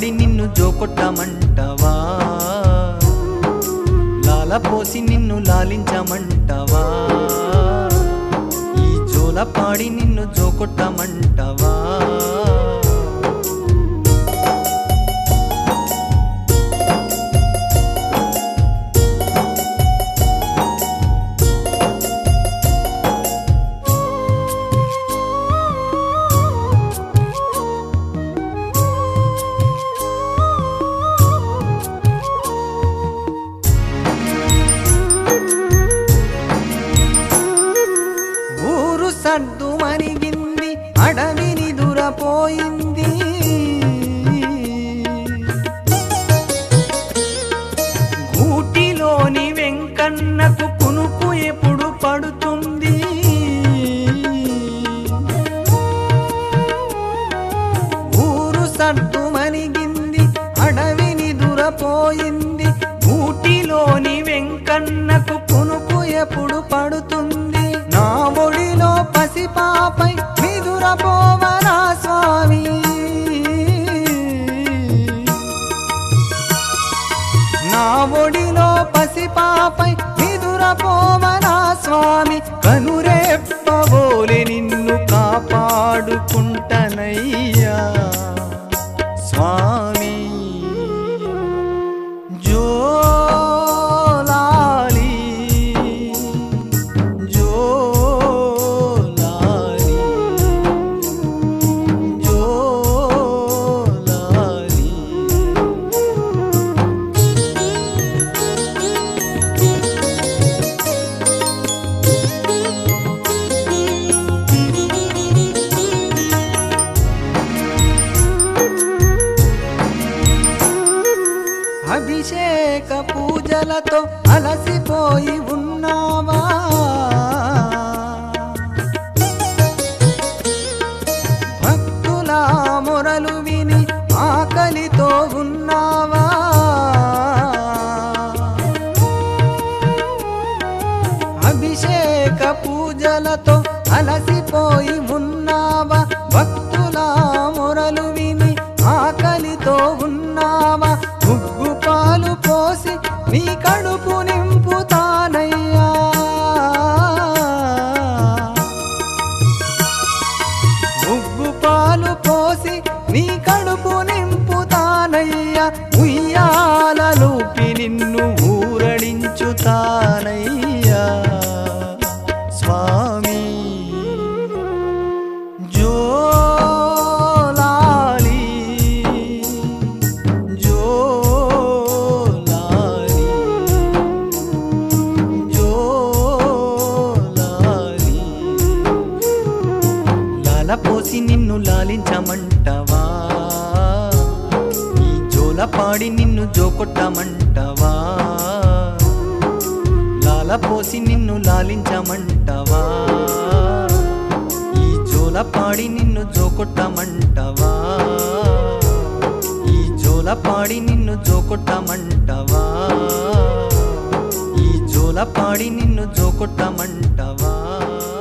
పాడి నిన్ను జోకొట్టమంటవా లాల పోసి నిన్ను లాలించమంటవా ఈ జోల పాడి నిన్ను జోకొట్టమంటవా ఊరు సర్దు మరిగింది అడవిని దురపోయింది గూటిలోని వెంకన్నకు కునుకు ఎప్పుడు పడుతుంది ఊరు సర్దు మరిగింది అడవిని దురపోయింది ఊటిలోని వెంకన్నకు కునుకు ఎప్పుడు పడుతుంది నా ఒడిలో పసిపాపై నిదురపోవరా స్వామి నా ఒడిలో పసిపాపై నిదురపోవరా స్వామి కనురేప్పబోలే నిన్ను కాపాడుకుంటనయ్యా స్వామి జోలాలి జోలాలి జోలాలి అభిషేక పూజలతో అలసిపోయి ఉన్నావా భక్తుల మొరలు విని ఆకలితో ఉన్నావా అభిషేక పూజలతో అలసిపోయి ఉన్నావా భక్తుల మొరలు విని ఆకలితో ఉన్నావా ఉగ్గు పాలు పోసి నీ కడుపు నింపుతానయ్యా ఉగ్గు పాలు పోసి నీ కడుపు నింపుతానయ్యా ఉయ్యాలలోపి నిన్ను ఊరడించుతానయ్యా స్వామి జోలాలి జోలాలి జోలాలి లాల పోసి నిన్ను లాలించమంటవా ఈ జోల పాడి నిన్ను జోకొట్టమంటవా లాల పోసి నిన్ను లాలించమంటవా ఈ జోల పాడి నిన్ను జోకొట్టమంటవా ఈ జోల పాడి నిన్ను జోకొట్టమంటవా ఈ జోల పాడి నిన్ను జోకొట్టమంటవా